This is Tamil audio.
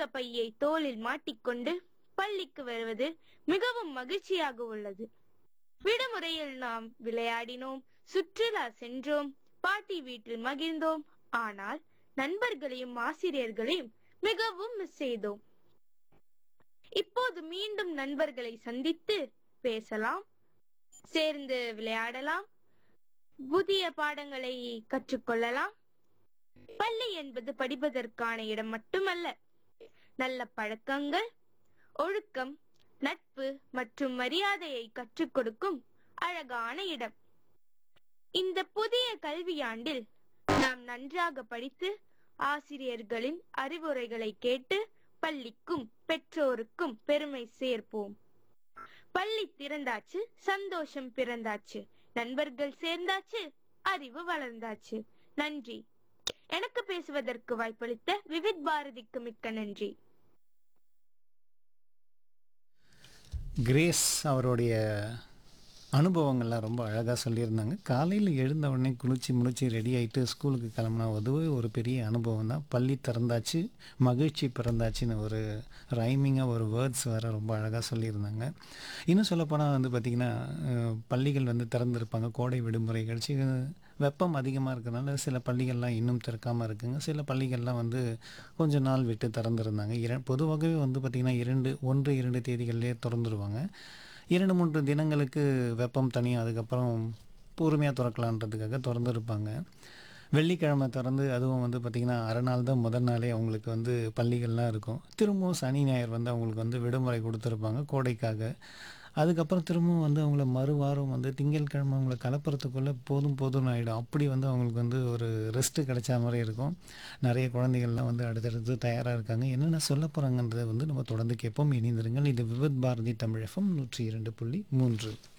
புத்தக பையை தோளில் மாட்டிக்கொண்டு பள்ளிக்கு வருவது மிகவும் மகிழ்ச்சியாக உள்ளது விடுமுறையில் நாம் விளையாடினோம் சுற்றுலா சென்றோம் பாட்டி வீட்டில் மகிழ்ந்தோம் ஆனால் நண்பர்களையும் ஆசிரியர்களையும் மிகவும் மிஸ் செய்தோம் இப்போது மீண்டும் நண்பர்களை சந்தித்து பேசலாம் சேர்ந்து விளையாடலாம் புதிய பாடங்களை கற்றுக்கொள்ளலாம் பள்ளி என்பது படிப்பதற்கான இடம் மட்டுமல்ல நல்ல பழக்கங்கள் ஒழுக்கம் நட்பு மற்றும் மரியாதையை கற்றுக் கொடுக்கும் அழகான இடம் இந்த புதிய கல்வியாண்டில் நாம் நன்றாக படித்து ஆசிரியர்களின் அறிவுரைகளை கேட்டு பள்ளிக்கும் பெற்றோருக்கும் பெருமை சேர்ப்போம் பள்ளி திறந்தாச்சு சந்தோஷம் பிறந்தாச்சு நண்பர்கள் சேர்ந்தாச்சு அறிவு வளர்ந்தாச்சு நன்றி எனக்கு பேசுவதற்கு வாய்ப்பளித்த விவித் பாரதிக்கு மிக்க நன்றி கிரேஸ் அவருடைய அனுபவங்கள்லாம் ரொம்ப அழகாக சொல்லியிருந்தாங்க காலையில் எழுந்த உடனே குளிச்சு முடிச்சு ரெடி ஆகிட்டு ஸ்கூலுக்கு கிளம்புனா அதுவே ஒரு பெரிய அனுபவம் தான் பள்ளி திறந்தாச்சு மகிழ்ச்சி பிறந்தாச்சுன்னு ஒரு ரைமிங்காக ஒரு வேர்ட்ஸ் வேறு ரொம்ப அழகாக சொல்லியிருந்தாங்க இன்னும் சொல்லப்போனால் வந்து பார்த்திங்கன்னா அஹ், பள்ளிகள் வந்து திறந்திருப்பாங்க கோடை விடுமுறை கழிச்சு வெப்பம் அதிகமாக இருக்கிறதுனால சில பள்ளிகள்லாம் இன்னும் திறக்காமல் இருக்குங்க சில பள்ளிகள்லாம் வந்து கொஞ்ச நாள் விட்டு திறந்துருந்தாங்க இர பொதுவாகவே வந்து பார்த்திங்கன்னா இரண்டு ஒன்று இரண்டு தேதிகள்லேயே திறந்துருவாங்க இரண்டு மூன்று தினங்களுக்கு வெப்பம் தனியும் அதுக்கப்புறம் பொறுமையாக திறக்கலான்றதுக்காக திறந்துருப்பாங்க வெள்ளிக்கிழமை திறந்து அதுவும் வந்து பார்த்திங்கன்னா அரை நாள் தான் முதல் நாளே அவங்களுக்கு வந்து பள்ளிகள்லாம் இருக்கும் திரும்பவும் சனி ஞாயிறு வந்து அவங்களுக்கு வந்து விடுமுறை கொடுத்துருப்பாங்க கோடைக்காக அதுக்கப்புறம் திரும்பவும் வந்து அவங்கள மறுவாரம் வந்து திங்கட்கிழமை அவங்கள கலப்புறதுக்குள்ளே போதும் போதும்னு ஆகிடும் அப்படி வந்து அவங்களுக்கு வந்து ஒரு ரெஸ்ட்டு கிடைச்ச மாதிரி இருக்கும் நிறைய குழந்தைகள்லாம் வந்து அடுத்தடுத்து தயாராக இருக்காங்க என்னென்ன சொல்ல போகிறாங்கன்றதை வந்து நம்ம தொடர்ந்து கேட்போம் இணைந்திருங்கள் இது விவித் பாரதி தமிழ் எஃப்எம் நூற்றி இரண்டு புள்ளி மூன்று